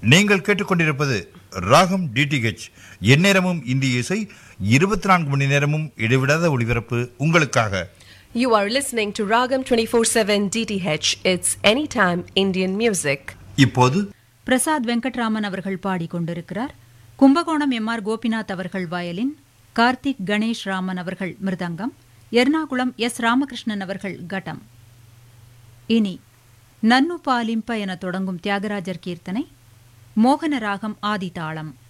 நீங்கள் கேட்டுக்கொண்டிருப்பது ராகம் டிடிஹெச் எந்நேரமும் இந்திய இசை இருபத்தி நான்கு மணி நேரமும் இடைவிடாத ஒளிபரப்பு உங்களுக்காக You are listening to Ragam 24/7 DTH. It's anytime Indian music. இப்போது பிரசாத் வெங்கட்ராமன் அவர்கள் பாடிக்கொண்டிருக்கிறார் கும்பகோணம் எம் ஆர் கோபிநாத் அவர்கள் வயலின் கார்த்திக் கணேஷ் ராமன் அவர்கள் மிருதங்கம் எர்ணாகுளம் எஸ் ராமகிருஷ்ணன் அவர்கள் கட்டம் இனி நன்னு பாலிம்ப என தொடங்கும் தியாகராஜர் கீர்த்தனை மோகன ராகம் ஆதிதாளம்